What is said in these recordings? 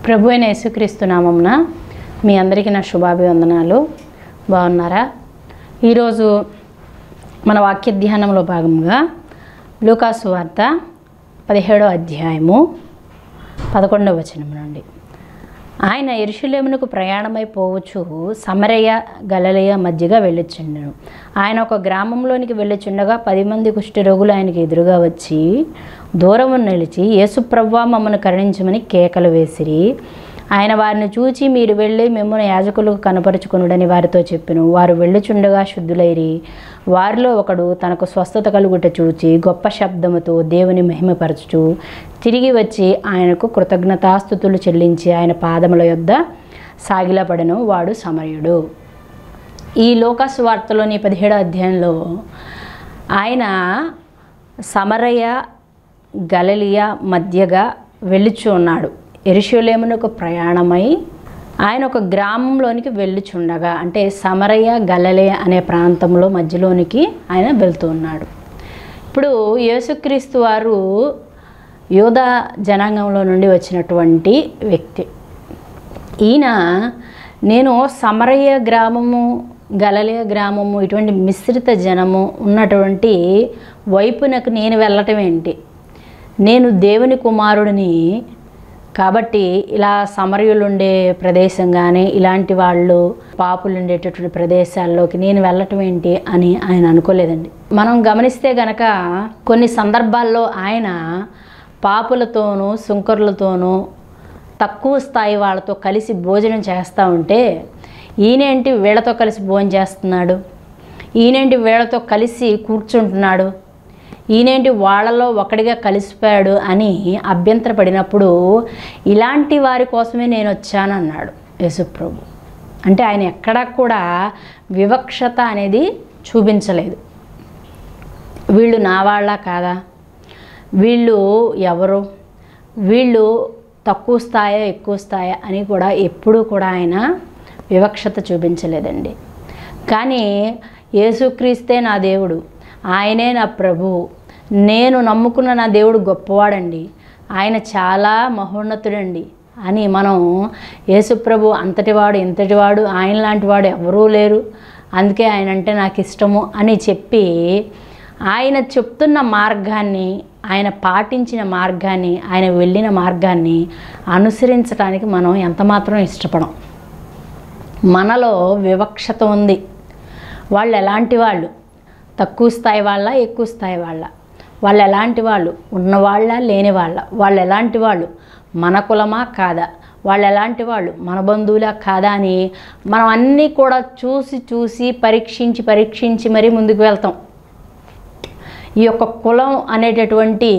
ప్రభు అయిన యేసుక్రీస్తు నామంన మీ అందరికీ నా శుభాభివందనాలు బాగున్నారా ఈరోజు మన వాక్య ధ్యానంలో భాగంగా లూకాసు వార్త పదిహేడో అధ్యాయము పదకొండవ వచనం నుండి ఆయన ఎరుషులేమునకు ప్రయాణమైపోవచ్చు సమరయ గలలయ మధ్యగా వెళ్ళొచ్చుండెను ఆయన ఒక గ్రామంలోనికి వెళ్ళొచుండగా పది మంది కుష్ఠరోగులు ఆయనకి ఎదురుగా వచ్చి దూరము నిలిచి యేసుప్రవ్వా మమ్మను కరుణించమని కేకలు వేసిరి ఆయన వారిని చూచి మీరు వెళ్ళి మిమ్మల్ని యాజకులకు కనపరుచుకునుడని వారితో చెప్పెను వారు వెళ్ళుచుండగా శుద్ధులైరి వారిలో ఒకడు తనకు స్వస్థత కలుగుట చూచి గొప్ప శబ్దముతో దేవుని మహిమపరచుచు తిరిగి వచ్చి ఆయనకు కృతజ్ఞతాస్థుతులు చెల్లించి ఆయన పాదముల యొద్ద సాగిలపడెను వాడు సమరయుడు ఈ లోకాసు వార్తలోని పదిహేడో అధ్యాయంలో ఆయన సమరయ గలలియా మధ్యగా వెళ్ళుచు ఉన్నాడు ఎరుషులేమునకు ప్రయాణమై ఆయన ఒక గ్రామంలోనికి వెళ్ళుచుండగా అంటే సమరయ గలలయ అనే ప్రాంతంలో మధ్యలోనికి ఆయన వెళ్తూ ఉన్నాడు ఇప్పుడు యేసుక్రీస్తు వారు యోధా జనాంగంలో నుండి వచ్చినటువంటి వ్యక్తి ఈయన నేను సమరయ్య గ్రామము గలలియ గ్రామము ఇటువంటి మిశ్రిత జనము ఉన్నటువంటి వైపునకు నేను వెళ్ళటం ఏంటి నేను దేవుని కుమారుడిని కాబట్టి ఇలా సమరయులు ఉండే ప్రదేశం కానీ ఇలాంటి వాళ్ళు పాపులు ఉండేటటువంటి ప్రదేశాల్లోకి నేను వెళ్ళటం ఏంటి అని ఆయన అనుకోలేదండి మనం గమనిస్తే గనక కొన్ని సందర్భాల్లో ఆయన పాపులతోనూ సుంకరులతోనూ తక్కువ స్థాయి వాళ్ళతో కలిసి భోజనం చేస్తూ ఉంటే ఈయనేంటి వీళ్ళతో కలిసి భోజనం చేస్తున్నాడు ఈయనేంటి వీళ్ళతో కలిసి కూర్చుంటున్నాడు ఈయనేంటి వాళ్ళలో ఒకడిగా కలిసిపోయాడు అని అభ్యంతరపడినప్పుడు ఇలాంటి వారి కోసమే నేను వచ్చాను అన్నాడు యేసుప్రభు అంటే ఆయన ఎక్కడా కూడా వివక్షత అనేది చూపించలేదు వీళ్ళు నా వాళ్ళ కాదా వీళ్ళు ఎవరు వీళ్ళు తక్కువ స్థాయో ఎక్కువ స్థాయి అని కూడా ఎప్పుడూ కూడా ఆయన వివక్షత చూపించలేదండి కానీ యేసుక్రీస్తే నా దేవుడు ఆయనే నా ప్రభువు నేను నమ్ముకున్న నా దేవుడు గొప్పవాడండి ఆయన చాలా మహోన్నతుడండి అని మనం యేసుప్రభు అంతటివాడు ఇంతటివాడు ఆయన లాంటి వాడు ఎవరూ లేరు అందుకే ఆయన అంటే నాకు ఇష్టము అని చెప్పి ఆయన చెప్తున్న మార్గాన్ని ఆయన పాటించిన మార్గాన్ని ఆయన వెళ్ళిన మార్గాన్ని అనుసరించడానికి మనం ఎంతమాత్రం ఇష్టపడం మనలో వివక్షత ఉంది వాళ్ళు ఎలాంటి వాళ్ళు తక్కువ స్థాయి వాళ్ళ ఎక్కువ స్థాయి వాళ్ళ వాళ్ళు ఎలాంటి వాళ్ళు ఉన్నవాళ్ళ లేని వాళ్ళ వాళ్ళు ఎలాంటి వాళ్ళు మన కులమా కాదా వాళ్ళు ఎలాంటి వాళ్ళు మన బంధువులా కాదా అని మనం అన్నీ కూడా చూసి చూసి పరీక్షించి పరీక్షించి మరీ ముందుకు వెళ్తాం ఈ యొక్క కులం అనేటటువంటి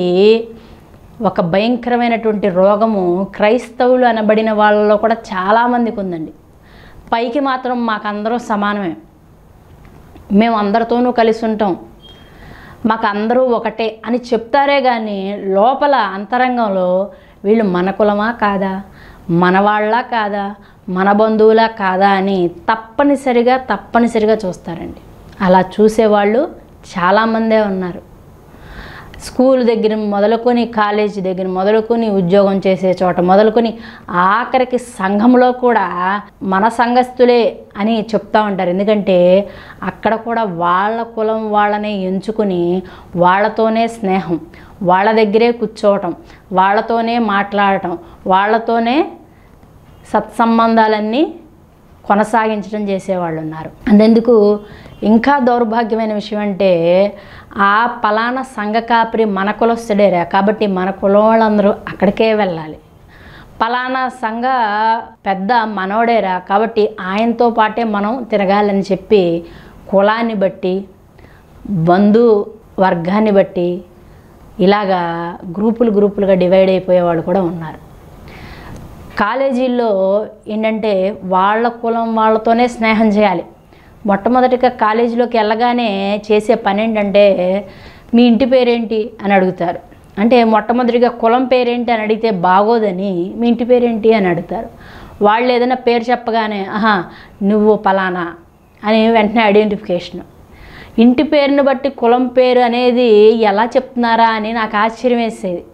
ఒక భయంకరమైనటువంటి రోగము క్రైస్తవులు అనబడిన వాళ్ళలో కూడా చాలామందికి ఉందండి పైకి మాత్రం మాకందరం సమానమే మేము అందరితోనూ కలిసి ఉంటాం మాకు అందరూ ఒకటే అని చెప్తారే కానీ లోపల అంతరంగంలో వీళ్ళు మన కులమా కాదా మన వాళ్ళ కాదా మన బంధువులా కాదా అని తప్పనిసరిగా తప్పనిసరిగా చూస్తారండి అలా చూసేవాళ్ళు చాలామందే ఉన్నారు స్కూల్ దగ్గర మొదలుకొని కాలేజీ దగ్గర మొదలుకొని ఉద్యోగం చేసే చోట మొదలుకొని ఆఖరికి సంఘంలో కూడా మన సంఘస్థులే అని చెప్తా ఉంటారు ఎందుకంటే అక్కడ కూడా వాళ్ళ కులం వాళ్ళనే ఎంచుకుని వాళ్ళతోనే స్నేహం వాళ్ళ దగ్గరే కూర్చోవటం వాళ్ళతోనే మాట్లాడటం వాళ్ళతోనే సత్సంబంధాలన్నీ కొనసాగించడం చేసేవాళ్ళు ఉన్నారు అంతెందుకు ఇంకా దౌర్భాగ్యమైన విషయం అంటే ఆ పలానా సంఘ కాపరి మన కులస్తుడేరా కాబట్టి మన కులం వాళ్ళందరూ అక్కడికే వెళ్ళాలి పలానా సంఘ పెద్ద మనోడేరా కాబట్టి ఆయనతో పాటే మనం తిరగాలని చెప్పి కులాన్ని బట్టి బంధు వర్గాన్ని బట్టి ఇలాగా గ్రూపులు గ్రూపులుగా డివైడ్ అయిపోయే వాళ్ళు కూడా ఉన్నారు కాలేజీల్లో ఏంటంటే వాళ్ళ కులం వాళ్ళతోనే స్నేహం చేయాలి మొట్టమొదటిగా కాలేజీలోకి వెళ్ళగానే చేసే పని ఏంటంటే మీ ఇంటి పేరేంటి అని అడుగుతారు అంటే మొట్టమొదటిగా కులం పేరేంటి అని అడిగితే బాగోదని మీ ఇంటి పేరేంటి అని అడుగుతారు వాళ్ళు ఏదైనా పేరు చెప్పగానే ఆహా నువ్వు పలానా అని వెంటనే ఐడెంటిఫికేషన్ ఇంటి పేరుని బట్టి కులం పేరు అనేది ఎలా చెప్తున్నారా అని నాకు ఆశ్చర్యం వేసేది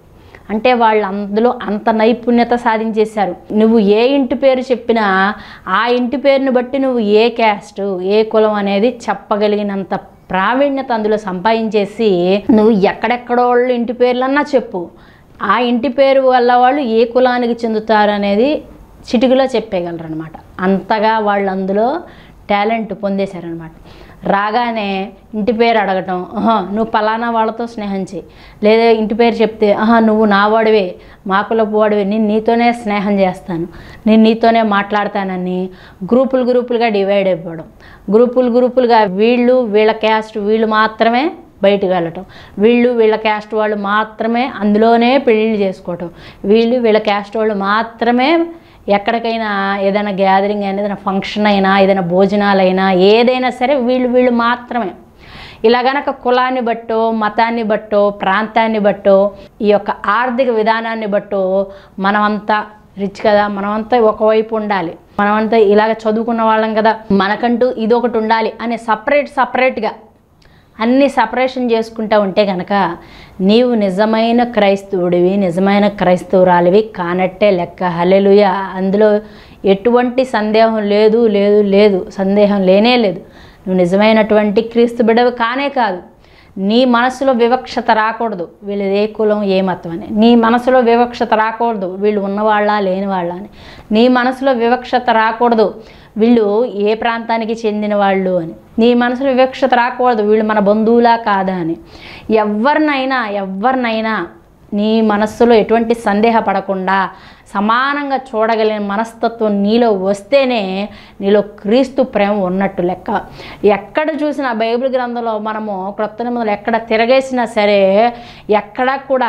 అంటే వాళ్ళు అందులో అంత నైపుణ్యత సాధించేశారు నువ్వు ఏ ఇంటి పేరు చెప్పినా ఆ ఇంటి పేరుని బట్టి నువ్వు ఏ క్యాస్ట్ ఏ కులం అనేది చెప్పగలిగినంత ప్రావీణ్యత అందులో సంపాదించేసి నువ్వు ఎక్కడెక్కడోళ్ళు ఇంటి పేర్లన్నా చెప్పు ఆ ఇంటి పేరు వల్ల వాళ్ళు ఏ కులానికి చెందుతారు అనేది చిటికలో చెప్పేయగలరు అనమాట అంతగా వాళ్ళు అందులో టాలెంట్ పొందేశారనమాట రాగానే ఇంటి పేరు అడగటం ఆహా నువ్వు పలానా వాళ్ళతో స్నేహం చేయి లేదా ఇంటి పేరు చెప్తే ఆహా నువ్వు నా వాడివే మా కులపు వాడివే నేను నీతోనే స్నేహం చేస్తాను నేను నీతోనే మాట్లాడతానని గ్రూపులు గ్రూపులుగా డివైడ్ అయిపోవడం గ్రూపులు గ్రూపులుగా వీళ్ళు వీళ్ళ క్యాస్ట్ వీళ్ళు మాత్రమే బయటకు వెళ్ళటం వీళ్ళు వీళ్ళ క్యాస్ట్ వాళ్ళు మాత్రమే అందులోనే పెళ్ళిళ్ళు చేసుకోవటం వీళ్ళు వీళ్ళ క్యాస్ట్ వాళ్ళు మాత్రమే ఎక్కడికైనా ఏదైనా గ్యాదరింగ్ అయినా ఏదైనా ఫంక్షన్ అయినా ఏదైనా భోజనాలైనా ఏదైనా సరే వీళ్ళు వీళ్ళు మాత్రమే ఇలా గనక కులాన్ని బట్టో మతాన్ని బట్టో ప్రాంతాన్ని బట్టో ఈ యొక్క ఆర్థిక విధానాన్ని బట్టో మనమంతా రిచ్ కదా మనమంతా ఒకవైపు ఉండాలి మనమంతా ఇలాగ చదువుకున్న వాళ్ళం కదా మనకంటూ ఇదొకటి ఉండాలి అనే సపరేట్ సపరేట్గా అన్ని సపరేషన్ చేసుకుంటూ ఉంటే కనుక నీవు నిజమైన క్రైస్తవుడివి నిజమైన క్రైస్తవురాలివి కానట్టే లెక్క హలెలుయ అందులో ఎటువంటి సందేహం లేదు లేదు లేదు సందేహం లేనే లేదు నువ్వు నిజమైనటువంటి క్రీస్తు బిడ్డవి కానే కాదు నీ మనసులో వివక్షత రాకూడదు వీళ్ళు ఏ కులం ఏ మతం అని నీ మనసులో వివక్షత రాకూడదు వీళ్ళు ఉన్నవాళ్ళ లేని వాళ్ళ అని నీ మనసులో వివక్షత రాకూడదు వీళ్ళు ఏ ప్రాంతానికి చెందిన వాళ్ళు అని నీ మనసులో వివక్షత రాకూడదు వీళ్ళు మన బంధువులా కాదా అని ఎవరినైనా ఎవరినైనా నీ మనస్సులో ఎటువంటి సందేహపడకుండా సమానంగా చూడగలిగిన మనస్తత్వం నీలో వస్తేనే నీలో క్రీస్తు ప్రేమ ఉన్నట్టు లెక్క ఎక్కడ చూసినా బైబిల్ గ్రంథంలో మనము క్రొత్త నిబంధనలు ఎక్కడ తిరగేసినా సరే ఎక్కడ కూడా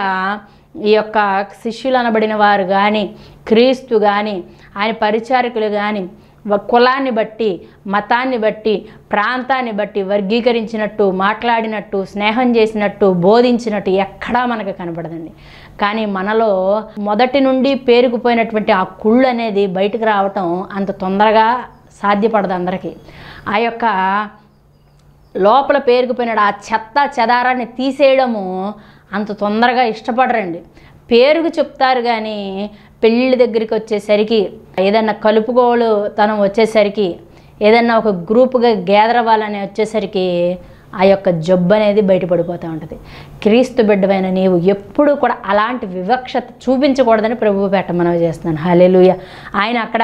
ఈ యొక్క శిష్యులు అనబడిన వారు కానీ క్రీస్తు కానీ ఆయన పరిచారకులు కానీ వ- కులాన్ని బట్టి మతాన్ని బట్టి ప్రాంతాన్ని బట్టి వర్గీకరించినట్టు మాట్లాడినట్టు స్నేహం చేసినట్టు బోధించినట్టు ఎక్కడా మనకు కనపడదండి కానీ మనలో మొదటి నుండి పేరుకుపోయినటువంటి ఆ కుళ్ళు అనేది బయటకు రావటం అంత తొందరగా సాధ్యపడదు అందరికీ ఆ యొక్క లోపల పేరుకుపోయినాడు ఆ చెత్త చెదారాన్ని తీసేయడము అంత తొందరగా ఇష్టపడరండి పేరుకు చెప్తారు కానీ పెళ్ళిళ్ళ దగ్గరికి వచ్చేసరికి ఏదన్నా కలుపుకోలు తనం వచ్చేసరికి ఏదన్నా ఒక గ్రూప్గా గ్యాదర్ అవ్వాలని వచ్చేసరికి ఆ యొక్క జబ్బు అనేది బయటపడిపోతూ ఉంటుంది క్రీస్తు బిడ్డమైన నీవు ఎప్పుడు కూడా అలాంటి వివక్షత చూపించకూడదని ప్రభువు పెట్ట మనవి చేస్తున్నాను హల్లెలూయా ఆయన అక్కడ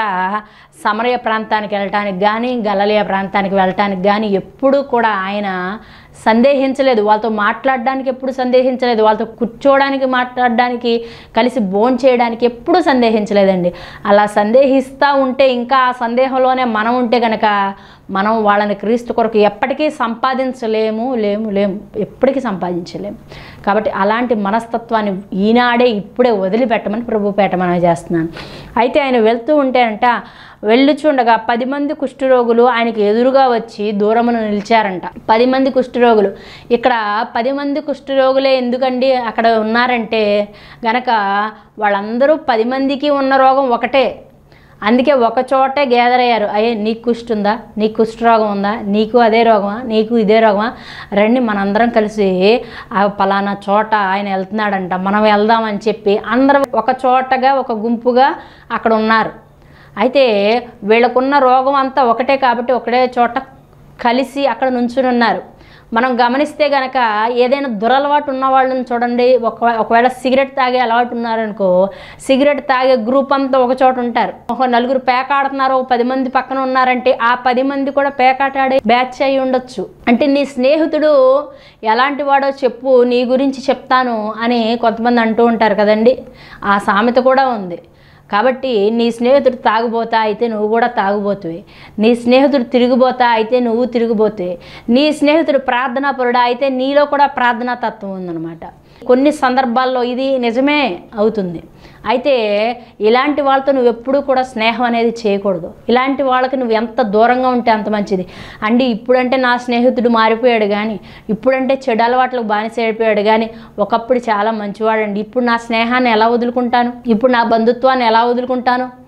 సమరయ ప్రాంతానికి వెళ్ళటానికి కానీ గలలియ ప్రాంతానికి వెళ్ళటానికి కానీ ఎప్పుడూ కూడా ఆయన సందేహించలేదు వాళ్ళతో మాట్లాడడానికి ఎప్పుడు సందేహించలేదు వాళ్ళతో కూర్చోవడానికి మాట్లాడడానికి కలిసి భోంచేయడానికి చేయడానికి ఎప్పుడూ సందేహించలేదండి అలా సందేహిస్తూ ఉంటే ఇంకా ఆ సందేహంలోనే మనం ఉంటే కనుక మనం వాళ్ళని క్రీస్తు కొరకు ఎప్పటికీ సంపాదించలేము లేము లేము ఎప్పటికీ సంపాదించలేము కాబట్టి అలాంటి మనస్తత్వాన్ని ఈనాడే ఇప్పుడే వదిలిపెట్టమని ప్రభు పెట్టమని చేస్తున్నాను అయితే ఆయన వెళ్తూ ఉంటే అంట వెళ్ళుచుండగా పది మంది కుష్ఠరోగులు ఆయనకి ఎదురుగా వచ్చి దూరమున నిలిచారంట పది మంది కుష్ఠరోగులు ఇక్కడ పది మంది కుష్ఠరోగులే ఎందుకండి అక్కడ ఉన్నారంటే గనక వాళ్ళందరూ పది మందికి ఉన్న రోగం ఒకటే అందుకే ఒక చోటే గ్యాదర్ అయ్యారు అయ్యే నీకు కుష్టి ఉందా నీకు కుష్టి రోగం ఉందా నీకు అదే రోగమా నీకు ఇదే రోగమా రండి మనందరం కలిసి ఆ పలానా చోట ఆయన వెళ్తున్నాడంట మనం వెళ్దామని చెప్పి అందరం ఒక చోటగా ఒక గుంపుగా అక్కడ ఉన్నారు అయితే వీళ్ళకున్న రోగం అంతా ఒకటే కాబట్టి ఒకటే చోట కలిసి అక్కడ నుంచుని ఉన్నారు మనం గమనిస్తే గనక ఏదైనా దురలవాటు ఉన్న వాళ్ళని చూడండి ఒక ఒకవేళ సిగరెట్ తాగే అలవాటు ఉన్నారనుకో సిగరెట్ తాగే గ్రూప్ అంతా ఒక చోట ఉంటారు ఒక నలుగురు పేకాడుతున్నారు ఒక పది మంది పక్కన ఉన్నారంటే ఆ పది మంది కూడా పేకాట ఆడే బ్యాచ్ అయి ఉండొచ్చు అంటే నీ స్నేహితుడు ఎలాంటి వాడో చెప్పు నీ గురించి చెప్తాను అని కొంతమంది అంటూ ఉంటారు కదండి ఆ సామెత కూడా ఉంది కాబట్టి నీ స్నేహితుడు తాగుబోతా అయితే నువ్వు కూడా తాగుబోతువి నీ స్నేహితుడు తిరిగిపోతా అయితే నువ్వు తిరిగిపోతువి నీ స్నేహితుడు ప్రార్థనా పరుడా అయితే నీలో కూడా ప్రార్థనా తత్వం ఉందన్నమాట కొన్ని సందర్భాల్లో ఇది నిజమే అవుతుంది అయితే ఇలాంటి వాళ్ళతో నువ్వు ఎప్పుడూ కూడా స్నేహం అనేది చేయకూడదు ఇలాంటి వాళ్ళకి నువ్వు ఎంత దూరంగా ఉంటే అంత మంచిది అండి ఇప్పుడంటే నా స్నేహితుడు మారిపోయాడు కానీ ఇప్పుడంటే చెడు అలవాట్లకు బానిస అయిపోయాడు కానీ ఒకప్పుడు చాలా మంచివాడండి ఇప్పుడు నా స్నేహాన్ని ఎలా వదులుకుంటాను ఇప్పుడు నా బంధుత్వాన్ని ఎలా వదులుకుంటాను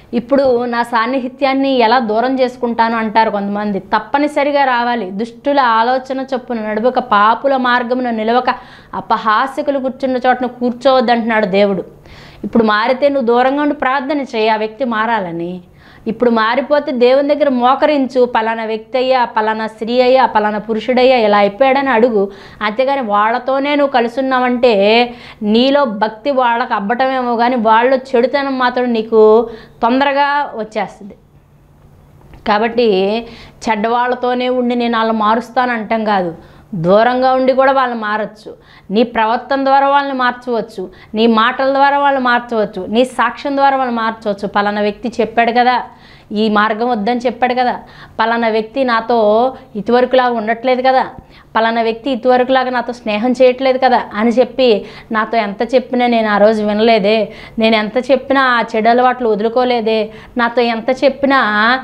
ఇప్పుడు నా సాన్నిహిత్యాన్ని ఎలా దూరం చేసుకుంటాను అంటారు కొంతమంది తప్పనిసరిగా రావాలి దుష్టుల ఆలోచన చొప్పున నడువక పాపుల మార్గమున నిలవక అపహాస్యకులు కూర్చున్న చోటన కూర్చోవద్దంటున్నాడు దేవుడు ఇప్పుడు మారితే నువ్వు దూరంగా ఉండి ప్రార్థన చేయి ఆ వ్యక్తి మారాలని ఇప్పుడు మారిపోతే దేవుని దగ్గర మోకరించు పలానా వ్యక్తి అయ్యా పలానా స్త్రీ అయ్యా పలానా పురుషుడయ్యా ఇలా అయిపోయాడని అడుగు అంతేగాని వాళ్ళతోనే నువ్వు కలుసున్నావంటే నీలో భక్తి వాళ్ళకి అబ్బటమేమో కానీ వాళ్ళు చెడుతనం మాత్రం నీకు తొందరగా వచ్చేస్తుంది కాబట్టి చెడ్డవాళ్ళతోనే ఉండి నేను వాళ్ళని మారుస్తాను అంటాం కాదు దూరంగా ఉండి కూడా వాళ్ళని మారచ్చు నీ ప్రవర్తన ద్వారా వాళ్ళని మార్చవచ్చు నీ మాటల ద్వారా వాళ్ళు మార్చవచ్చు నీ సాక్ష్యం ద్వారా వాళ్ళు మార్చవచ్చు పలానా వ్యక్తి చెప్పాడు కదా ఈ మార్గం వద్దని చెప్పాడు కదా పలానా వ్యక్తి నాతో ఇటువరకులాగా ఉండట్లేదు కదా పలానా వ్యక్తి ఇటువరకులాగా నాతో స్నేహం చేయట్లేదు కదా అని చెప్పి నాతో ఎంత చెప్పినా నేను ఆ రోజు వినలేదే నేను ఎంత చెప్పినా ఆ చెడు అలవాట్లు వదులుకోలేదే నాతో ఎంత చెప్పినా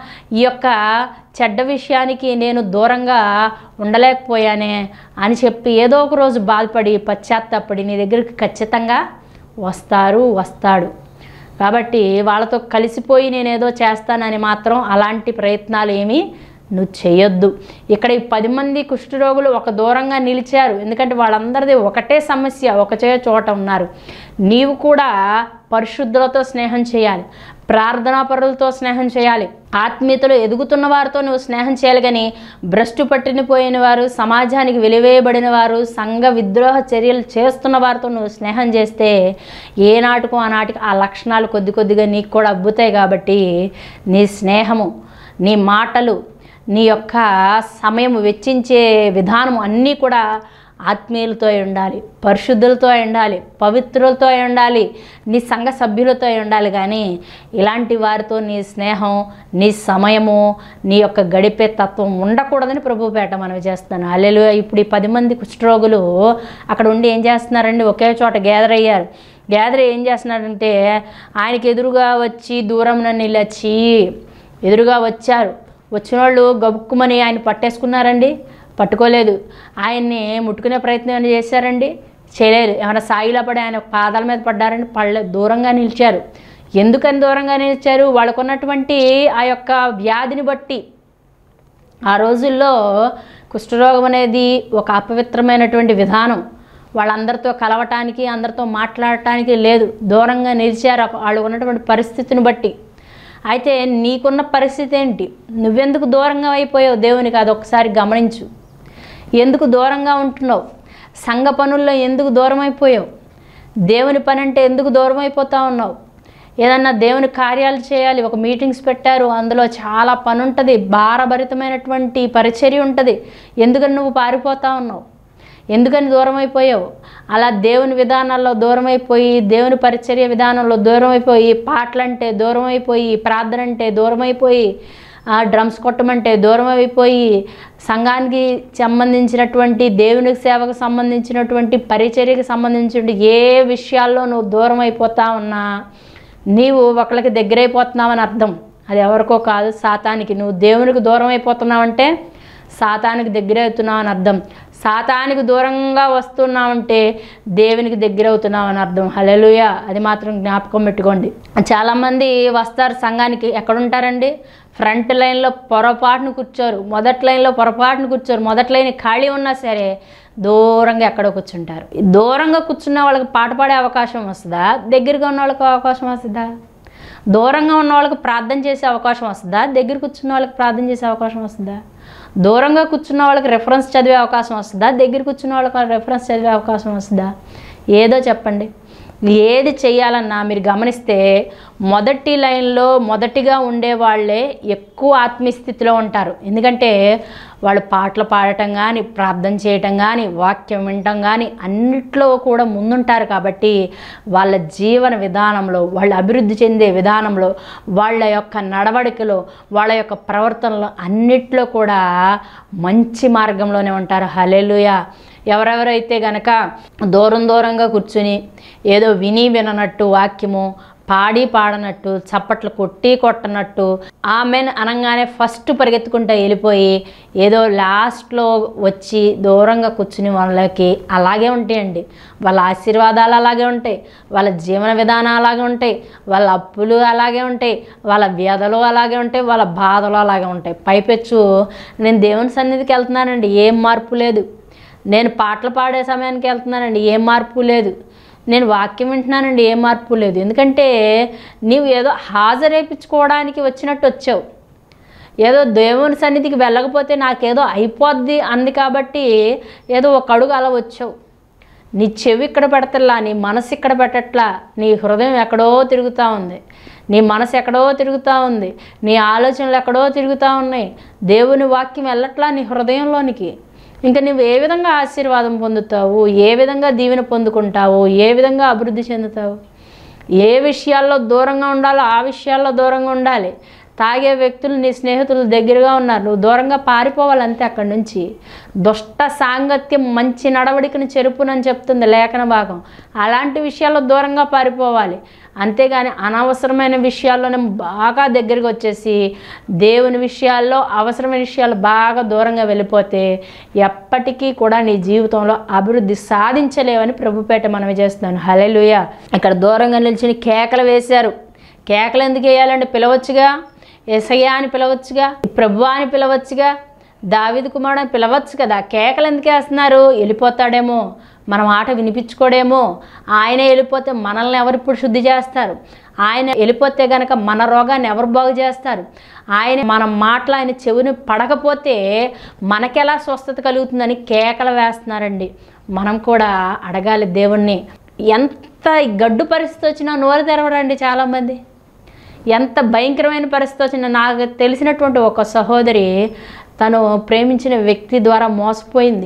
ఈ యొక్క చెడ్డ విషయానికి నేను దూరంగా ఉండలేకపోయానే అని చెప్పి ఏదో ఒక రోజు బాధపడి పశ్చాత్తాపడి నీ దగ్గరికి ఖచ్చితంగా వస్తారు వస్తాడు కాబట్టి వాళ్ళతో కలిసిపోయి నేనేదో చేస్తానని మాత్రం అలాంటి ప్రయత్నాలు ఏమీ నువ్వు చేయొద్దు ఇక్కడ ఈ పది మంది కుష్ఠరోగులు ఒక దూరంగా నిలిచారు ఎందుకంటే వాళ్ళందరిది ఒకటే సమస్య ఒకటే చోట ఉన్నారు నీవు కూడా పరిశుద్ధులతో స్నేహం చేయాలి ప్రార్థనాపరులతో స్నేహం చేయాలి ఆత్మీయతలో ఎదుగుతున్న వారితో నువ్వు స్నేహం చేయాలి కానీ భ్రష్టు పట్టిన పోయిన వారు సమాజానికి వెలివేయబడిన వారు సంఘ విద్రోహ చర్యలు చేస్తున్న వారితో నువ్వు స్నేహం చేస్తే ఏనాటికో ఆనాటికి ఆ లక్షణాలు కొద్ది కొద్దిగా నీకు కూడా అబ్బుతాయి కాబట్టి నీ స్నేహము నీ మాటలు నీ యొక్క సమయం వెచ్చించే విధానం అన్నీ కూడా ఆత్మీయులతో అయి ఉండాలి పరిశుద్ధులతో అయి ఉండాలి పవిత్రులతో అయి ఉండాలి నీ సంఘ సభ్యులతో అయి ఉండాలి కానీ ఇలాంటి వారితో నీ స్నేహం నీ సమయము నీ యొక్క గడిపే తత్వం ఉండకూడదని ప్రభుపేట మనం చేస్తాను అల్లెలు ఇప్పుడు ఈ పది మంది కుష్ఠరోగులు అక్కడ ఉండి ఏం చేస్తున్నారండి ఒకే చోట గ్యాదర్ అయ్యారు గ్యాదర్ ఏం చేస్తున్నారంటే ఆయనకి ఎదురుగా వచ్చి దూరం నిలచి ఎదురుగా వచ్చారు వచ్చిన వాళ్ళు గబుక్కుమని ఆయన పట్టేసుకున్నారండి పట్టుకోలేదు ఆయన్ని ముట్టుకునే ప్రయత్నం ఏమైనా చేశారండి చేయలేదు ఏమైనా సాయిలో పడి ఆయన పాదాల మీద పడ్డారండి పళ్ళ దూరంగా నిలిచారు ఎందుకని దూరంగా నిలిచారు వాళ్ళకున్నటువంటి ఆ యొక్క వ్యాధిని బట్టి ఆ రోజుల్లో కుష్ఠరోగం అనేది ఒక అపవిత్రమైనటువంటి విధానం వాళ్ళందరితో కలవటానికి అందరితో మాట్లాడటానికి లేదు దూరంగా నిలిచారు వాళ్ళు ఉన్నటువంటి పరిస్థితిని బట్టి అయితే నీకున్న పరిస్థితి ఏంటి నువ్వెందుకు దూరంగా అయిపోయావు దేవునికి అది ఒకసారి గమనించు ఎందుకు దూరంగా ఉంటున్నావు సంఘ పనుల్లో ఎందుకు దూరం అయిపోయావు దేవుని పని అంటే ఎందుకు దూరం అయిపోతా ఉన్నావు ఏదన్నా దేవుని కార్యాలు చేయాలి ఒక మీటింగ్స్ పెట్టారు అందులో చాలా పని ఉంటుంది భారభరితమైనటువంటి పరిచర్య ఉంటుంది ఎందుకని నువ్వు పారిపోతా ఉన్నావు ఎందుకని దూరం అయిపోయావు అలా దేవుని విధానాల్లో దూరం అయిపోయి దేవుని పరిచర్య విధానంలో దూరం అయిపోయి పాటలంటే దూరం అయిపోయి ప్రార్థన అంటే దూరం అయిపోయి ఆ డ్రమ్స్ కొట్టమంటే దూరం అయిపోయి సంఘానికి సంబంధించినటువంటి దేవునికి సేవకు సంబంధించినటువంటి పరిచర్యకు సంబంధించిన ఏ విషయాల్లో నువ్వు దూరం అయిపోతా ఉన్నా నీవు ఒకళ్ళకి దగ్గరైపోతున్నావని అర్థం అది ఎవరికో కాదు సాతానికి నువ్వు దేవునికి దూరం అయిపోతున్నావంటే సాతానికి దగ్గర అవుతున్నావు అని అర్థం సాతానికి దూరంగా వస్తున్నావంటే దేవునికి దగ్గర అవుతున్నావు అని అర్థం హలెలుయ అది మాత్రం జ్ఞాపకం పెట్టుకోండి చాలామంది వస్తారు సంఘానికి ఎక్కడుంటారండి ఫ్రంట్ లైన్లో పొరపాటును కూర్చోరు మొదటి లైన్లో పొరపాటును కూర్చోరు మొదటి లైన్ ఖాళీ ఉన్నా సరే దూరంగా ఎక్కడో కూర్చుంటారు దూరంగా కూర్చున్న వాళ్ళకి పాట పాడే అవకాశం వస్తుందా దగ్గరగా ఉన్న వాళ్ళకి అవకాశం వస్తుందా దూరంగా ఉన్న వాళ్ళకి ప్రార్థన చేసే అవకాశం వస్తుందా దగ్గర కూర్చున్న వాళ్ళకి ప్రార్థన చేసే అవకాశం వస్తుందా దూరంగా కూర్చున్న వాళ్ళకి రెఫరెన్స్ చదివే అవకాశం వస్తుందా దగ్గర కూర్చున్న వాళ్ళకి రెఫరెన్స్ చదివే అవకాశం వస్తుందా ఏదో చెప్పండి ఏది చేయాలన్నా మీరు గమనిస్తే మొదటి లైన్లో మొదటిగా ఉండే వాళ్ళే ఎక్కువ ఆత్మీయస్థితిలో ఉంటారు ఎందుకంటే వాళ్ళు పాటలు పాడటం కానీ ప్రార్థన చేయటం కానీ వాక్యం వినటం కానీ అన్నిట్లో కూడా ముందుంటారు కాబట్టి వాళ్ళ జీవన విధానంలో వాళ్ళు అభివృద్ధి చెందే విధానంలో వాళ్ళ యొక్క నడవడికలో వాళ్ళ యొక్క ప్రవర్తనలో అన్నిట్లో కూడా మంచి మార్గంలోనే ఉంటారు హలెలుయ ఎవరెవరైతే గనక దూరం దూరంగా కూర్చుని ఏదో విని విననట్టు వాక్యము పాడి పాడనట్టు చప్పట్లు కొట్టి కొట్టనట్టు ఆమెను అనగానే ఫస్ట్ పరిగెత్తుకుంటూ వెళ్ళిపోయి ఏదో లాస్ట్లో వచ్చి దూరంగా కూర్చుని వాళ్ళకి అలాగే ఉంటాయండి వాళ్ళ ఆశీర్వాదాలు అలాగే ఉంటాయి వాళ్ళ జీవన విధానం అలాగే ఉంటాయి వాళ్ళ అప్పులు అలాగే ఉంటాయి వాళ్ళ వ్యధలు అలాగే ఉంటాయి వాళ్ళ బాధలు అలాగే ఉంటాయి పైపెచ్చు నేను దేవుని సన్నిధికి వెళ్తున్నానండి ఏం మార్పు లేదు నేను పాటలు పాడే సమయానికి వెళ్తున్నానండి ఏం మార్పు లేదు నేను వాక్యం వింటున్నానండి ఏ మార్పు లేదు ఎందుకంటే నీవు ఏదో హాజరేపించుకోవడానికి వచ్చినట్టు వచ్చావు ఏదో దేవుని సన్నిధికి వెళ్ళకపోతే నాకేదో అయిపోద్ది అంది కాబట్టి ఏదో ఒక అడుగు అలా వచ్చావు నీ చెవి ఇక్కడ పెడతలా నీ మనసు ఇక్కడ పెట్టట్లా నీ హృదయం ఎక్కడో తిరుగుతూ ఉంది నీ మనసు ఎక్కడో తిరుగుతూ ఉంది నీ ఆలోచనలు ఎక్కడో తిరుగుతూ ఉన్నాయి దేవుని వాక్యం వెళ్ళట్లా నీ హృదయంలోనికి ఇంకా నువ్వు ఏ విధంగా ఆశీర్వాదం పొందుతావు ఏ విధంగా దీవెన పొందుకుంటావు ఏ విధంగా అభివృద్ధి చెందుతావు ఏ విషయాల్లో దూరంగా ఉండాలో ఆ విషయాల్లో దూరంగా ఉండాలి తాగే వ్యక్తులు నీ స్నేహితులు దగ్గరగా ఉన్నారు నువ్వు దూరంగా పారిపోవాలి అంతే అక్కడి నుంచి దుష్ట సాంగత్యం మంచి నడవడికను చెరుపునని చెప్తుంది లేఖన భాగం అలాంటి విషయాల్లో దూరంగా పారిపోవాలి అంతేగాని అనవసరమైన విషయాల్లోనే బాగా దగ్గరికి వచ్చేసి దేవుని విషయాల్లో అవసరమైన విషయాలు బాగా దూరంగా వెళ్ళిపోతే ఎప్పటికీ కూడా నీ జీవితంలో అభివృద్ధి సాధించలేవని ప్రభుపేట మనవి చేస్తున్నాను హలెలుయ ఇక్కడ దూరంగా నిలిచిన కేకలు వేశారు కేకలు ఎందుకు వేయాలంటే పిలవచ్చుగా ఎసయ్య అని పిలవచ్చుగా ప్రభు అని పిలవచ్చుగా దావిది కుమారుడు అని పిలవచ్చు కదా కేకలు ఎందుకు వేస్తున్నారు వెళ్ళిపోతాడేమో మన మాట వినిపించుకోడేమో ఆయన వెళ్ళిపోతే మనల్ని ఎవరు ఇప్పుడు శుద్ధి చేస్తారు ఆయన వెళ్ళిపోతే గనక మన రోగాన్ని ఎవరు బాగు చేస్తారు ఆయన మన మాటలు ఆయన చెవిని పడకపోతే మనకెలా స్వస్థత కలుగుతుందని కేకలు వేస్తున్నారండి మనం కూడా అడగాలి దేవుణ్ణి ఎంత గడ్డు పరిస్థితి వచ్చినా నోరు తెరవరండి చాలామంది ఎంత భయంకరమైన పరిస్థితి వచ్చినా నాకు తెలిసినటువంటి ఒక సహోదరి తను ప్రేమించిన వ్యక్తి ద్వారా మోసపోయింది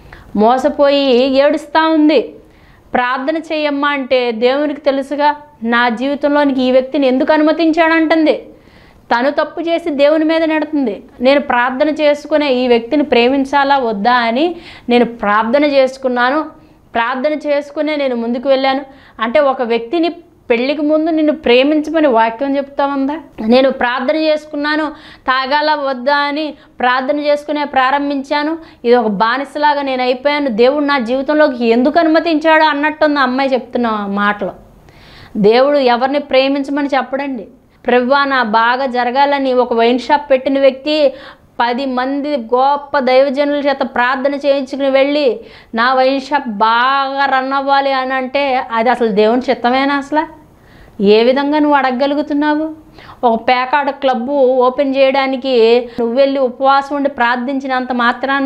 మోసపోయి ఏడుస్తూ ఉంది ప్రార్థన చేయమ్మా అంటే దేవునికి తెలుసుగా నా జీవితంలోనికి ఈ వ్యక్తిని ఎందుకు అనుమతించాడంటుంది తను తప్పు చేసి దేవుని మీద నెడుతుంది నేను ప్రార్థన చేసుకునే ఈ వ్యక్తిని ప్రేమించాలా వద్దా అని నేను ప్రార్థన చేసుకున్నాను ప్రార్థన చేసుకునే నేను ముందుకు వెళ్ళాను అంటే ఒక వ్యక్తిని పెళ్ళికి ముందు నిన్ను ప్రేమించమని వాక్యం చెప్తా ఉందా నేను ప్రార్థన చేసుకున్నాను తాగాల వద్దా అని ప్రార్థన చేసుకునే ప్రారంభించాను ఇది ఒక బానిసలాగా నేను అయిపోయాను దేవుడు నా జీవితంలోకి ఎందుకు అనుమతించాడు అన్నట్టుంది ఆ అమ్మాయి చెప్తున్న మాటలు దేవుడు ఎవరిని ప్రేమించమని చెప్పడండి ప్రభు నా బాగా జరగాలని ఒక వైన్ షాప్ పెట్టిన వ్యక్తి పది మంది గొప్ప దైవజనుల చేత ప్రార్థన చేయించుకుని వెళ్ళి నా వైన్ షాప్ బాగా రన్ అవ్వాలి అని అంటే అది అసలు దేవుని చిత్తమేనా అసలు ఏ విధంగా నువ్వు అడగగలుగుతున్నావు ఒక పేకాడ క్లబ్బు ఓపెన్ చేయడానికి నువ్వు వెళ్ళి ఉపవాసం ఉండి ప్రార్థించినంత మాత్రాన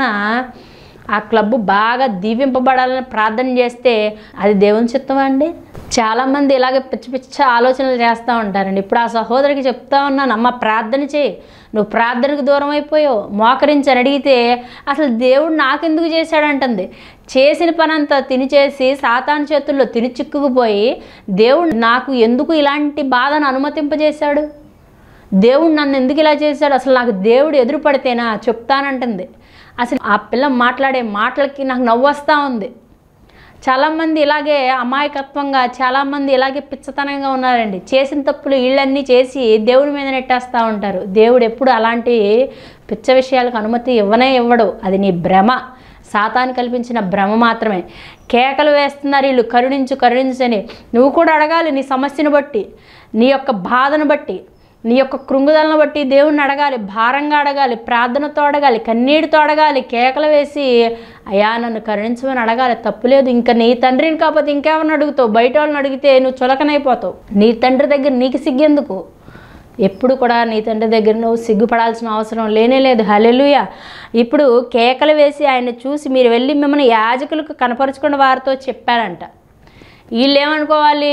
ఆ క్లబ్ బాగా దీవింపబడాలని ప్రార్థన చేస్తే అది దేవుని చిత్తం అండి చాలామంది ఇలాగే పిచ్చి పిచ్చి ఆలోచనలు చేస్తూ ఉంటారండి ఇప్పుడు ఆ సహోదరికి చెప్తా ఉన్నాను అమ్మ ప్రార్థన చేయి నువ్వు ప్రార్థనకు దూరం అయిపోయావు మోకరించి అని అడిగితే అసలు దేవుడు నాకెందుకు చేశాడంటుంది చేసిన పనంతా తిని చేసి సాతాను చేతుల్లో తిని చిక్కుకుపోయి దేవుడు నాకు ఎందుకు ఇలాంటి బాధను అనుమతింపజేశాడు దేవుడు నన్ను ఎందుకు ఇలా చేశాడు అసలు నాకు దేవుడు ఎదురు పడితేనా చెప్తానంటుంది అసలు ఆ పిల్ల మాట్లాడే మాటలకి నాకు నవ్వు వస్తూ ఉంది చాలామంది ఇలాగే అమాయకత్వంగా చాలామంది ఇలాగే పిచ్చతనంగా ఉన్నారండి చేసిన తప్పులు వీళ్ళన్నీ చేసి దేవుడి మీద నెట్టేస్తూ ఉంటారు దేవుడు ఎప్పుడు అలాంటి పిచ్చ విషయాలకు అనుమతి ఇవ్వనే ఇవ్వడు అది నీ భ్రమ సాతాను కల్పించిన భ్రమ మాత్రమే కేకలు వేస్తున్నారు వీళ్ళు కరుణించు కరుణించని నువ్వు కూడా అడగాలి నీ సమస్యను బట్టి నీ యొక్క బాధను బట్టి నీ యొక్క కృంగుదలను బట్టి దేవుణ్ణి అడగాలి భారంగా అడగాలి ప్రార్థనతో అడగాలి కన్నీటితో అడగాలి కేకలు వేసి అయ్యా నన్ను కరుణించమని అడగాలి తప్పులేదు ఇంకా నీ తండ్రిని కాకపోతే ఇంకెవరిని అడుగుతావు బయట వాళ్ళని అడిగితే నువ్వు చులకనైపోతావు నీ తండ్రి దగ్గర నీకు సిగ్గెందుకు ఎప్పుడు కూడా నీ తండ్రి దగ్గర నువ్వు సిగ్గుపడాల్సిన అవసరం లేనే లేదు హలెలుయ ఇప్పుడు కేకలు వేసి ఆయన చూసి మీరు వెళ్ళి మిమ్మల్ని యాజకులకు కనపరుచుకున్న వారితో చెప్పారంట వీళ్ళు ఏమనుకోవాలి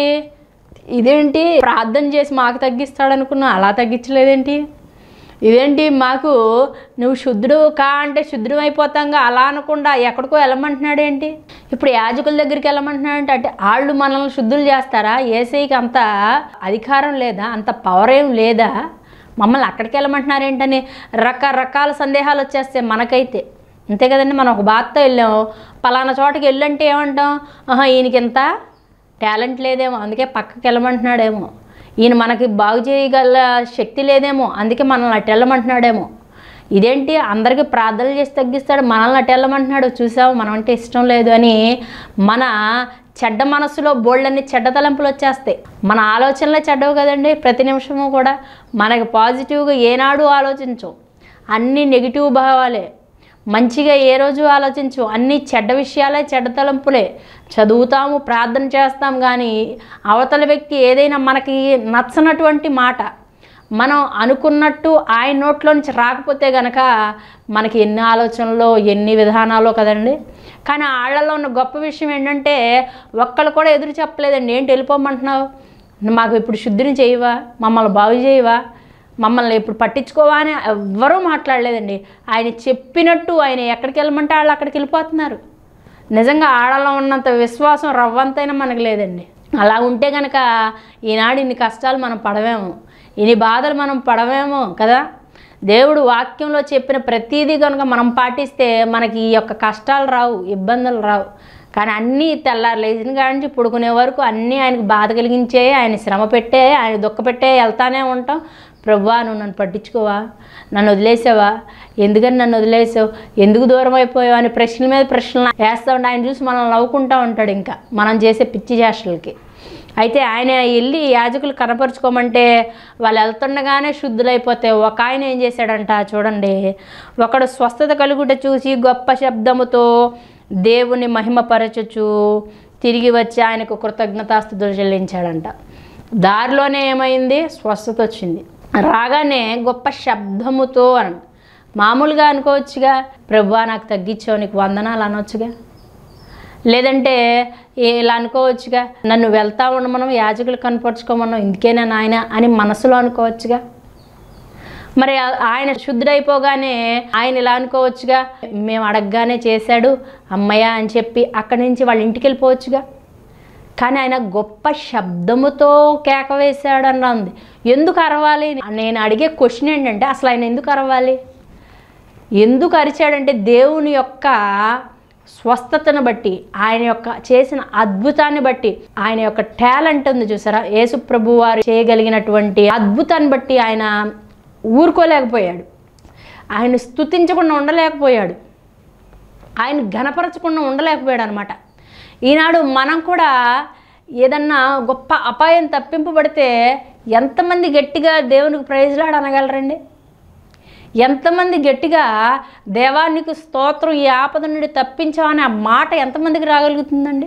ఇదేంటి ప్రార్థన చేసి మాకు తగ్గిస్తాడు అనుకున్నా అలా తగ్గించలేదేంటి ఇదేంటి మాకు నువ్వు శుద్ధుడు కా అంటే శుద్ధుడు అయిపోతాంగా అలా అనకుండా ఎక్కడికో వెళ్ళమంటున్నాడేంటి ఇప్పుడు యాజకుల దగ్గరికి వెళ్ళమంటున్నాడంటే అంటే వాళ్ళు మనల్ని శుద్ధులు చేస్తారా ఏసైకి అంత అధికారం లేదా అంత పవర్ ఏం లేదా మమ్మల్ని అక్కడికి వెళ్ళమంటున్నారేంటని రకరకాల సందేహాలు వచ్చేస్తాయి మనకైతే అంతే కదండి మనం ఒక బాధతో వెళ్ళాం పలానా చోటకి వెళ్ళంటే ఏమంటాం ఆహా ఈయనకి ఎంత టాలెంట్ లేదేమో అందుకే పక్కకి వెళ్ళమంటున్నాడేమో ఈయన మనకి బాగు చేయగల శక్తి లేదేమో అందుకే మనల్ని అటు వెళ్ళమంటున్నాడేమో ఇదేంటి అందరికీ ప్రార్థనలు చేసి తగ్గిస్తాడు మనల్ని అటు వెళ్ళమంటున్నాడు చూసావు మనం అంటే ఇష్టం లేదు అని మన చెడ్డ మనసులో బోల్డన్ని చెడ్డ తలంపులు వచ్చేస్తాయి మన ఆలోచనలే చెడ్డవు కదండి ప్రతి నిమిషము కూడా మనకి పాజిటివ్గా ఏనాడు ఆలోచించం అన్నీ నెగిటివ్ భావాలే మంచిగా ఏ రోజు ఆలోచించు అన్ని చెడ్డ విషయాలే చెడ్డ తలంపులే చదువుతాము ప్రార్థన చేస్తాం కానీ అవతల వ్యక్తి ఏదైనా మనకి నచ్చనటువంటి మాట మనం అనుకున్నట్టు ఆయన నోట్లో నుంచి రాకపోతే గనక మనకి ఎన్ని ఆలోచనలు ఎన్ని విధానాలు కదండి కానీ వాళ్ళలో ఉన్న గొప్ప విషయం ఏంటంటే ఒక్కళ్ళు కూడా ఎదురు చెప్పలేదండి ఏంటి వెళ్ళిపోమంటున్నావు మాకు ఇప్పుడు శుద్ధిని చేయవా మమ్మల్ని బాగు చేయవా మమ్మల్ని ఇప్పుడు పట్టించుకోవా అని ఎవ్వరూ మాట్లాడలేదండి ఆయన చెప్పినట్టు ఆయన ఎక్కడికి వెళ్ళమంటే వాళ్ళు అక్కడికి వెళ్ళిపోతున్నారు నిజంగా ఆడలో ఉన్నంత విశ్వాసం రవ్వంతైనా మనకు లేదండి అలా ఉంటే కనుక ఈనాడు ఇన్ని కష్టాలు మనం పడవేమో ఇన్ని బాధలు మనం పడవేమో కదా దేవుడు వాక్యంలో చెప్పిన ప్రతీదీ కనుక మనం పాటిస్తే మనకి ఈ యొక్క కష్టాలు రావు ఇబ్బందులు రావు కానీ అన్నీ తెల్లారు లేచిన కాడి నుంచి పుడుకునే వరకు అన్నీ ఆయనకు బాధ కలిగించే ఆయన శ్రమ పెట్టే ఆయన దుఃఖ పెట్టే వెళ్తానే ఉంటాం ప్రభువా నువ్వు నన్ను పట్టించుకోవా నన్ను వదిలేసావా ఎందుకని నన్ను వదిలేసావు ఎందుకు దూరం అయిపోయావు అని ప్రశ్నల మీద ప్రశ్నలు వేస్తూ ఉంటే ఆయన చూసి మనల్ని నవ్వుకుంటూ ఉంటాడు ఇంకా మనం చేసే పిచ్చి చేష్టలకి అయితే ఆయన వెళ్ళి యాజకులు కనపరుచుకోమంటే వాళ్ళు వెళ్తుండగానే శుద్ధులైపోతే ఒక ఆయన ఏం చేశాడంట చూడండి ఒకడు స్వస్థత కలుగుట చూసి గొప్ప శబ్దముతో దేవుని మహిమపరచుచు తిరిగి వచ్చి ఆయనకు కృతజ్ఞతాస్థుతులు చెల్లించాడంట దారిలోనే ఏమైంది స్వస్థత వచ్చింది రాగానే గొప్ప శబ్దముతో అని మామూలుగా అనుకోవచ్చుగా ప్రభువా నాకు తగ్గించావు నీకు వందనాలు అనొచ్చుగా లేదంటే ఇలా అనుకోవచ్చుగా నన్ను వెళ్తా ఉండమనం యాజకులు కనపరుచుకోమనం ఇందుకేనా నాయన అని మనసులో అనుకోవచ్చుగా మరి ఆ- ఆయన శుద్ధుడైపోగానే ఆయన ఇలా అనుకోవచ్చుగా మేము అడగగానే చేశాడు అమ్మయ్య అని చెప్పి అక్కడి నుంచి వాళ్ళ ఇంటికి వెళ్ళిపోవచ్చుగా కానీ ఆయన గొప్ప శబ్దముతో కేక వేశాడు అన్న ఉంది ఎందుకు అరవాలి నేను అడిగే క్వశ్చన్ ఏంటంటే అసలు ఆయన ఎందుకు అరవాలి ఎందుకు అరిచాడంటే దేవుని యొక్క స్వస్థతను బట్టి ఆయన యొక్క చేసిన అద్భుతాన్ని బట్టి ఆయన యొక్క టాలెంట్ ఉంది చూసారా యేసు ప్రభు వారు చేయగలిగినటువంటి అద్భుతాన్ని బట్టి ఆయన ఊరుకోలేకపోయాడు ఆయన స్తుతించకుండా ఉండలేకపోయాడు ఆయన ఘనపరచకుండా ఉండలేకపోయాడు అనమాట ఈనాడు మనం కూడా ఏదన్నా గొప్ప అపాయం తప్పింపబడితే ఎంతమంది గట్టిగా దేవునికి ప్రైజ్లాడు అనగలరండి ఎంతమంది గట్టిగా దేవానికి స్తోత్రం ఈ ఆపద నుండి తప్పించామని ఆ మాట ఎంతమందికి రాగలుగుతుందండి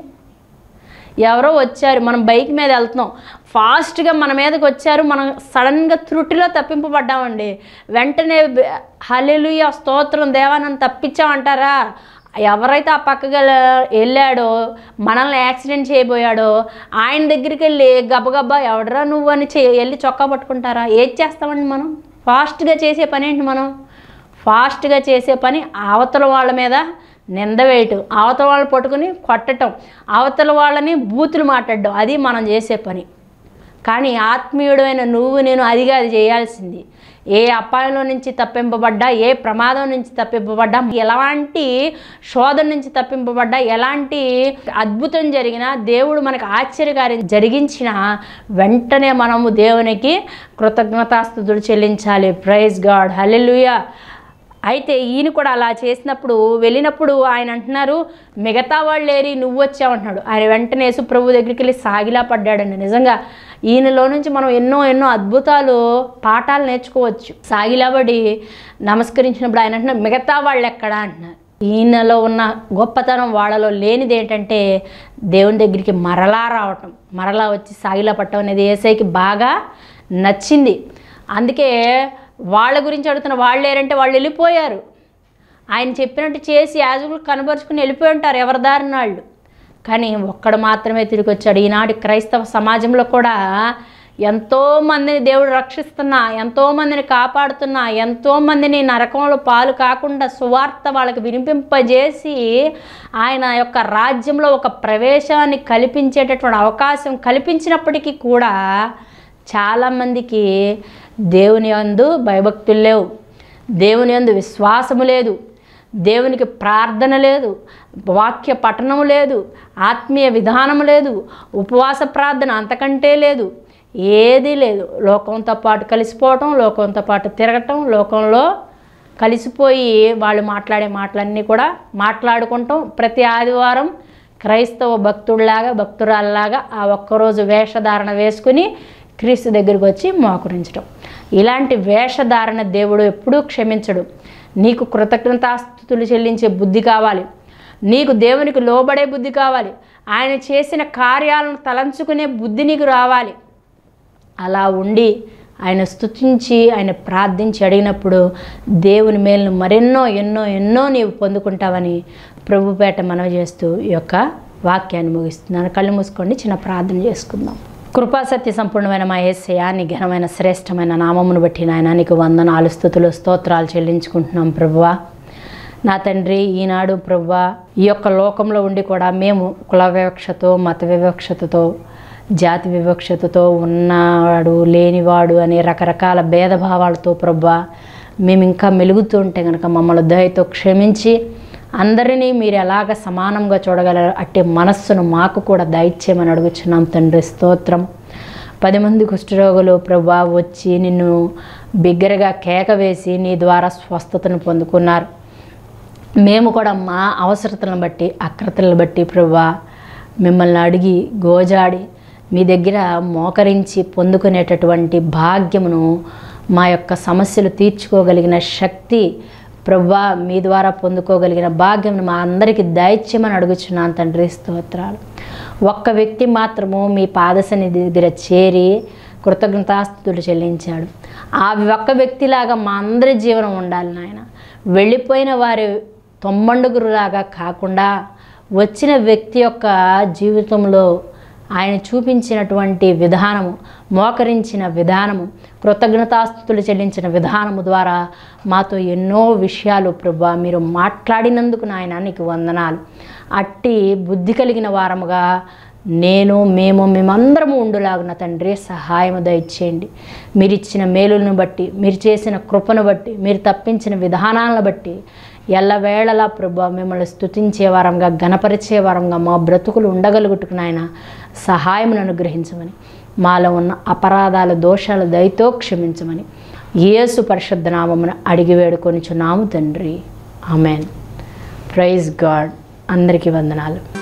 ఎవరో వచ్చారు మనం బైక్ మీద వెళ్తున్నాం ఫాస్ట్గా మన మీదకి వచ్చారు మనం సడన్గా త్రుటిలో తప్పింపబడ్డామండి వెంటనే హలెలుయ స్తోత్రం దేవా నన్ను తప్పించామంటారా ఎవరైతే ఆ పక్కగా వెళ్ళాడో మనల్ని యాక్సిడెంట్ చేయబోయాడో ఆయన దగ్గరికి వెళ్ళి గబగబా ఎవడరా నువ్వు అని చే వెళ్ళి చొక్కా పట్టుకుంటారా ఏది చేస్తామండి మనం ఫాస్ట్గా చేసే పని ఏంటి మనం ఫాస్ట్గా చేసే పని అవతల వాళ్ళ మీద నింద వేయటం అవతల వాళ్ళు పట్టుకుని కొట్టటం అవతల వాళ్ళని బూతులు మాట్లాడడం అది మనం చేసే పని కానీ ఆత్మీయుడైన నువ్వు నేను అదిగా అది చేయాల్సింది ఏ అపాయంలో నుంచి తప్పింపబడ్డా ఏ ప్రమాదం నుంచి తప్పింపబడ్డా ఎలాంటి శోధన నుంచి తప్పింపబడ్డా ఎలాంటి అద్భుతం జరిగినా దేవుడు మనకు ఆశ్చర్యకార్యం జరిగించిన వెంటనే మనము దేవునికి కృతజ్ఞతాస్థుతులు చెల్లించాలి ప్రైజ్ గాడ్ హల్లెలూయా అయితే ఈయన కూడా అలా చేసినప్పుడు వెళ్ళినప్పుడు ఆయన అంటున్నారు మిగతా వాళ్ళు ఏరి నువ్వు వచ్చావంటున్నాడు ఆయన వెంటనే యేసు ప్రభు దగ్గరికి వెళ్ళి సాగిలా పడ్డాడండి నిజంగా ఈయనలో నుంచి మనం ఎన్నో ఎన్నో అద్భుతాలు పాఠాలు నేర్చుకోవచ్చు సాగిలాబడి నమస్కరించినప్పుడు ఆయన అంటున్నారు మిగతా వాళ్ళు ఎక్కడా అంటున్నారు ఈయనలో ఉన్న గొప్పతనం వాళ్ళలో లేనిది ఏంటంటే దేవుని దగ్గరికి మరలా రావటం మరలా వచ్చి సాగిలా పట్టడం అనేది ఏసైకి బాగా నచ్చింది అందుకే వాళ్ళ గురించి అడుగుతున్న వాళ్ళు లేరంటే వాళ్ళు వెళ్ళిపోయారు ఆయన చెప్పినట్టు చేసి యాజకులు కనబరుచుకుని వెళ్ళిపోయి ఉంటారు ఎవరి దారిన వాళ్ళు కానీ ఒక్కడు మాత్రమే తిరిగి వచ్చాడు ఈనాటి క్రైస్తవ సమాజంలో కూడా ఎంతో మందిని దేవుడు రక్షిస్తున్నా ఎంతో మందిని కాపాడుతున్నా ఎంతో మందిని నరకంలో పాలు కాకుండా సువార్త వాళ్ళకి వినిపింపజేసి ఆయన యొక్క రాజ్యంలో ఒక ప్రవేశాన్ని కల్పించేటటువంటి అవకాశం కల్పించినప్పటికీ కూడా చాలామందికి దేవుని యందు భయభక్తులు లేవు దేవుని యందు విశ్వాసము లేదు దేవునికి ప్రార్థన లేదు వాక్య పఠనము లేదు ఆత్మీయ విధానము లేదు ఉపవాస ప్రార్థన అంతకంటే లేదు ఏదీ లేదు లోకంతో పాటు కలిసిపోవటం లోకంతో పాటు తిరగటం లోకంలో కలిసిపోయి వాళ్ళు మాట్లాడే మాటలన్నీ కూడా మాట్లాడుకుంటాం ప్రతి ఆదివారం క్రైస్తవ భక్తుడిలాగా భక్తురాల్లాగా ఆ ఒక్కరోజు వేషధారణ వేసుకుని క్రీస్తు దగ్గరికి వచ్చి మోకరించడం ఇలాంటి వేషధారణ దేవుడు ఎప్పుడూ క్షమించడు నీకు కృతజ్ఞతాస్థుతులు చెల్లించే బుద్ధి కావాలి నీకు దేవునికి లోబడే బుద్ధి కావాలి ఆయన చేసిన కార్యాలను తలంచుకునే బుద్ధి నీకు రావాలి అలా ఉండి ఆయన స్తుతించి ఆయన ప్రార్థించి అడిగినప్పుడు దేవుని మేలను మరెన్నో ఎన్నో ఎన్నో నీవు పొందుకుంటావని ప్రభుపేట మనవి చేస్తూ ఈ యొక్క వాక్యాన్ని ముగిస్తున్నాను కళ్ళు మూసుకోండి చిన్న ప్రార్థన చేసుకుందాం కృపాసత్య సంపూర్ణమైన మా ఏసయ్య నీ ఘనమైన శ్రేష్టమైన నామమును బట్టి నాయన నీకు వందనాలు స్థుతులు స్తోత్రాలు చెల్లించుకుంటున్నాం ప్రభువా నా తండ్రి ఈనాడు ప్రభువా ఈ యొక్క లోకంలో ఉండి కూడా మేము కుల వివక్షతో మత వివక్షతతో జాతి వివక్షతతో ఉన్నవాడు లేనివాడు అనే రకరకాల భేదభావాలతో ప్రభా మేము ఇంకా మెలుగుతూ ఉంటే కనుక మమ్మల్ని దయతో క్షమించి అందరినీ మీరు ఎలాగ సమానంగా చూడగలరు అట్టి మనస్సును మాకు కూడా దయచేయమని అడుగుచున్నాం తండ్రి స్తోత్రం పది మంది కుష్ఠరోగులు ప్రభా వచ్చి నిన్ను బిగ్గరగా కేక వేసి నీ ద్వారా స్వస్థతను పొందుకున్నారు మేము కూడా మా అవసరతలను బట్టి అక్రతలను బట్టి ప్రభా మిమ్మల్ని అడిగి గోజాడి మీ దగ్గర మోకరించి పొందుకునేటటువంటి భాగ్యమును మా యొక్క సమస్యలు తీర్చుకోగలిగిన శక్తి ప్రభా మీ ద్వారా పొందుకోగలిగిన భాగ్యం మా అందరికీ దయచేయమని అడుగుచున్నాను తండ్రి స్తోత్రాలు ఒక్క వ్యక్తి మాత్రము మీ పాదసని దగ్గర చేరి కృతజ్ఞతాస్తుతులు చెల్లించాడు ఆ ఒక్క వ్యక్తిలాగా మా అందరి జీవనం ఉండాలి నాయన వెళ్ళిపోయిన వారి తొమ్మండుగురులాగా కాకుండా వచ్చిన వ్యక్తి యొక్క జీవితంలో ఆయన చూపించినటువంటి విధానము మోకరించిన విధానము కృతజ్ఞతాస్థుతులు చెల్లించిన విధానము ద్వారా మాతో ఎన్నో విషయాలు ప్రభా మీరు మాట్లాడినందుకు నాయన నీకు వందనాలు అట్టి బుద్ధి కలిగిన వారముగా నేను మేము మేమందరము ఉండులాగున తండ్రి సహాయము దయచేయండి మీరు ఇచ్చిన మేలులను బట్టి మీరు చేసిన కృపను బట్టి మీరు తప్పించిన విధానాలను బట్టి ఎల్లవేళలా ప్రభు మిమ్మల్ని స్తుతించే వారంగా గణపరిచే వారంగా మా బ్రతుకులు ఉండగలుగుటకు నాయన సహాయమును అనుగ్రహించమని మాలో ఉన్న అపరాధాల దోషాల దయతో క్షమించమని యేసు పరిశుద్ధ నామమును అడిగి వేడుకొనిచున్నాము తండ్రి ఆమెన్ ప్రైజ్ గాడ్ అందరికీ వందనాలు